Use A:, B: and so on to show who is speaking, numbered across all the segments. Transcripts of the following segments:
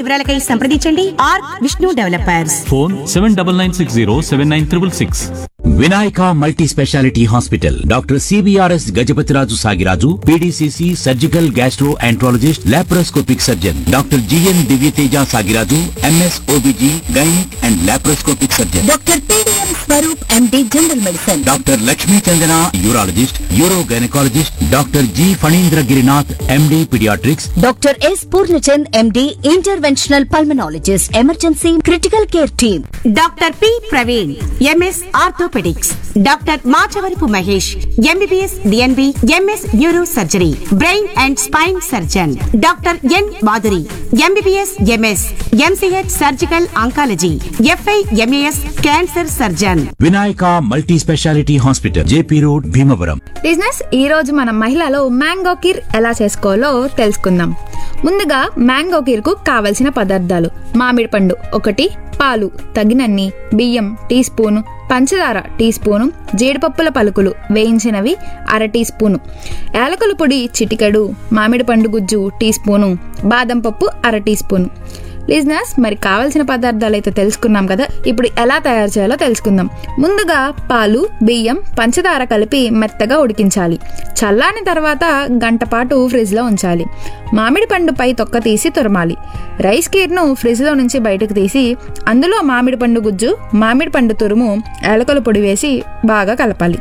A: వివరాలకై సంప్రదించండి R Vishnu developers
B: phone seven double nine six zero seven nine triple six
C: Vinayaka multi specialty hospital doctor CBRS Gajapathiraju Sagiraju PDCC surgical gastroenterologist laparoscopic surgeon doctor GN Divyateja Sagiraju MS OBG gynaec and laparoscopic surgeon
D: doctor PDM Swaroop MD general medicine
C: doctor Lakshmi Chandana urologist uro gynaecologist doctor G Phanindra Girinath MD paediatrics
D: doctor S Purnachand MD interventional pulmonologist emergency critical care team
A: doctor P Praveen MS orthopaedics doctor Machavarapu Mahesh MBBS DNB MS neuro surgery brain and spine surgeon doctor N Madhuri MBBS MS MCH surgical oncology FI MAS cancer surgeon
C: Vinayaka multi specialty hospital JP road Bhimavaram
E: business ఈ రోజు మనం మహిళలో mango kheer ఎలా చేసుకోవాలో తెలుసుకుందాం ముందుగా mango kheer కు కావలసిన పదార్థాలు మామిడి పండు ఒకటి పాలు తగినన్ని బియ్యం టీ స్పూను పంచదార టీ స్పూను జీడిపప్పుల పలుకులు వేయించినవి అర టీ స్పూను యాలకుల పొడి చిటికెడు మామిడి పండు గుజ్జు టీ స్పూను బాదం పప్పు అర టీ స్పూను లిజినర్స్ మరి కావాల్సిన పదార్థాలు అయితే తెలుసుకున్నాం కదా ఇప్పుడు ఎలా తయారు చేయాలో తెలుసుకుందాం ముందుగా పాలు బియ్యం పంచదార కలిపి మెత్తగా ఉడికించాలి చల్లాని తర్వాత గంట పాటు ఫ్రిడ్జ్ లో ఉంచాలి మామిడి పండు పై తొక్క తీసి తురమాలి రైస్ కీర్ను ఫ్రిడ్జ్ లో నుంచి బయటకు తీసి అందులో మామిడి పండు గుజ్జు మామిడి పండు తురుము యాలకుల పొడి వేసి బాగా కలపాలి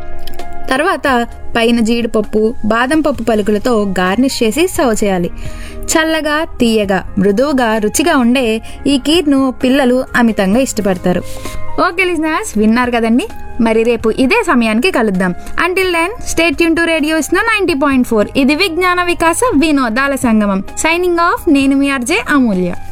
E: తర్వాత పైన జీడిపప్పు బాదం పప్పు పలుకులతో గార్నిష్ చేసి సర్వ్ చేయాలి చల్లగా తీయగా మృదువుగా రుచిగా ఉండే ఈ కీర్ను పిల్లలు అమితంగా ఇష్టపడతారు ఓకే లిజనర్స్ విన్నారు కదండి మరి రేపు ఇదే సమయానికి కలుద్దాం అంటిల్ దెన్ స్టేట్ యూన్ టు రేడియో ఇస్తున్న నైన్టీ పాయింట్ ఫోర్ ఇది విజ్ఞాన వికాస వినోదాల సంగమం సైనింగ్ ఆఫ్ నేను మీ ఆర్జే అమూల్య